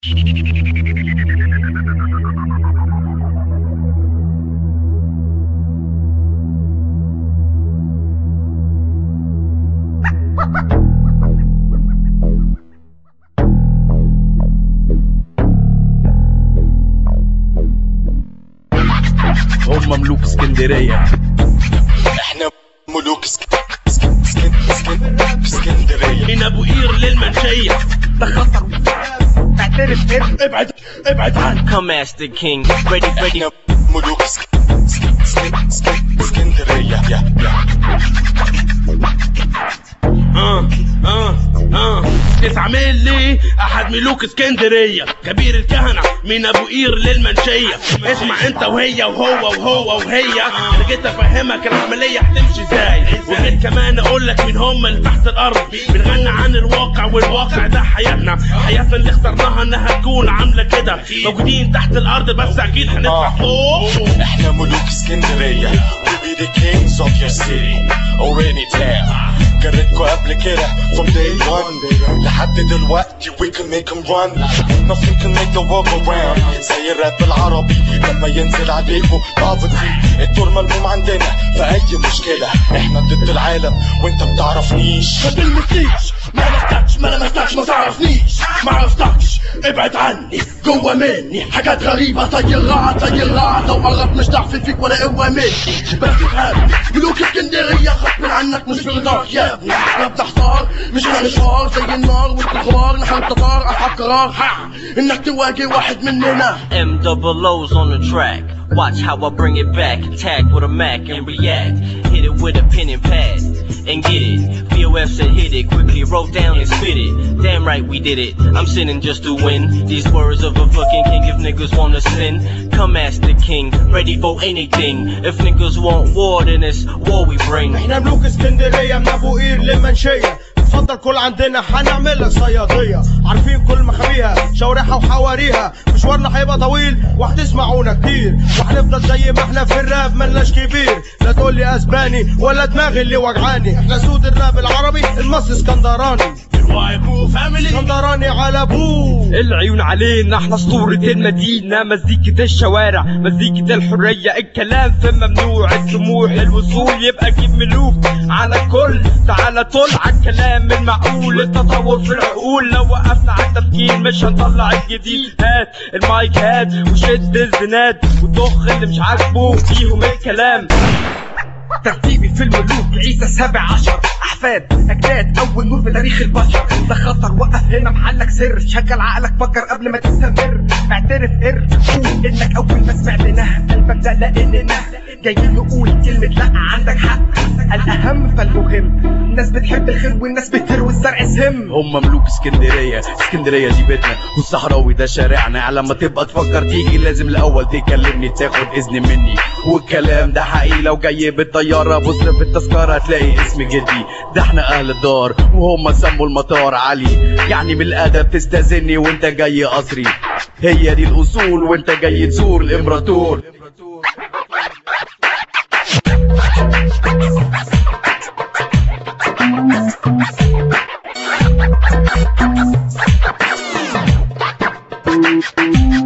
هم مملوك اسكندرية احنا ملوك اسك- اسك- اسك- اسك- اسكندرية من ابو قير للمنشية ده خطر اعترف ابعد ابعد عنك Come ask the king. Ready, ready. احنا ملوك اسك- اسك- اسك- اسك- اسكندرية يا يا اه اه اه تسعة ملي احد ملوك اسكندرية كبير الكهنة من ابو قير للمنشية اسمع انت وهي وهو وهو وهي انا جيت افهمك العملية هتمشي ازاي وجيت كمان اقول لك مين هم اللي تحت الارض بنغني عن الواقع والواقع ده حياتنا حياتنا اللي اخترناها انها تكون عاملة كده موجودين تحت الارض بس اكيد هنطلع فوق احنا ملوك اسكندرية We be the kings of your city or any town جريتكوا قبل كده from day one لحد دلوقتي we can make them run nothing can make the world go round زي الراب العربي لما ينزل عليكوا poverty الدور ملموم عندنا في اي مشكلة احنا ضد العالم وانت بتعرفنيش ما تلمسنيش ما لمستكش ما لمستكش ما تعرفنيش ما عرفتكش ابعد عني جوه مني حاجات غريبة زي الرعد زي الرعد لو قربت مش ضعف فيك ولا قوة مني بس افهم ملوك اسكندرية غصب عنك مش في رضاك يا ابني احنا بنحصار مش انا مشوار زي النار والكبار نحن تطار اصحاب قرار ها انك تواجه واحد مننا M double O's on the track. Watch how I bring it back. Attack with a Mac and react. Hit it with a pen and pad and get it. VOF said hit it quickly, wrote down and spit it. Damn right we did it. I'm sinning just to win. These words of a fucking king if niggas wanna sin. Come ask the king, ready for anything. If niggas want war, then it's war we bring. احنا ملوك اسكندريه من ابو قير للمنشيه اتفضل كل عندنا هنعمل لك صياديه عارفين كل مخابيها شوارعها وحواريها مشوارنا هيبقى طويل وهتسمعونا كتير وهنفضل زي ما احنا في الراب ملناش كبير لا تقول لي اسباني ولا دماغي اللي وجعاني احنا سود الراب العربي المصري اسكندراني اسكندراني على ابوه العيون علينا احنا اسطورة المدينة مزيكة الشوارع مزيكة الحرية الكلام في ممنوع الطموح الوصول يبقى جيب ملوك على الكل تعالى طل على الكلام المعقول التطور في العقول لو وقفنا على التفكير مش هنطلع الجديد هات المايك هات وشد الزناد وضخ اللي مش عاجبه فيهم الكلام ترتيبي في الملوك عيسى السابع عشر احفاد اجداد اول نور في تاريخ البشر ده خطر وقف هنا محلك سر شغل عقلك فكر قبل ما تستمر اعترف قر قول انك اول ما سمعتنا قلبك ده لاننا جايين نقول كلمة لا عندك حق الاهم فالمهم الناس بتحب الخير والناس بتروي الزرع سم هم مملوك اسكندرية اسكندرية دي بيتنا والصحراوي ده شارعنا لما تبقى تفكر تيجي لازم الاول تكلمني تاخد اذن مني والكلام ده حقيقي لو جاي بالطيارة بص في التذكرة هتلاقي اسم جدي ده احنا اهل الدار وهم سموا المطار علي يعني من الادب تستاذني وانت جاي قصري هي دي الاصول وانت جاي تزور الامبراطور Thank you.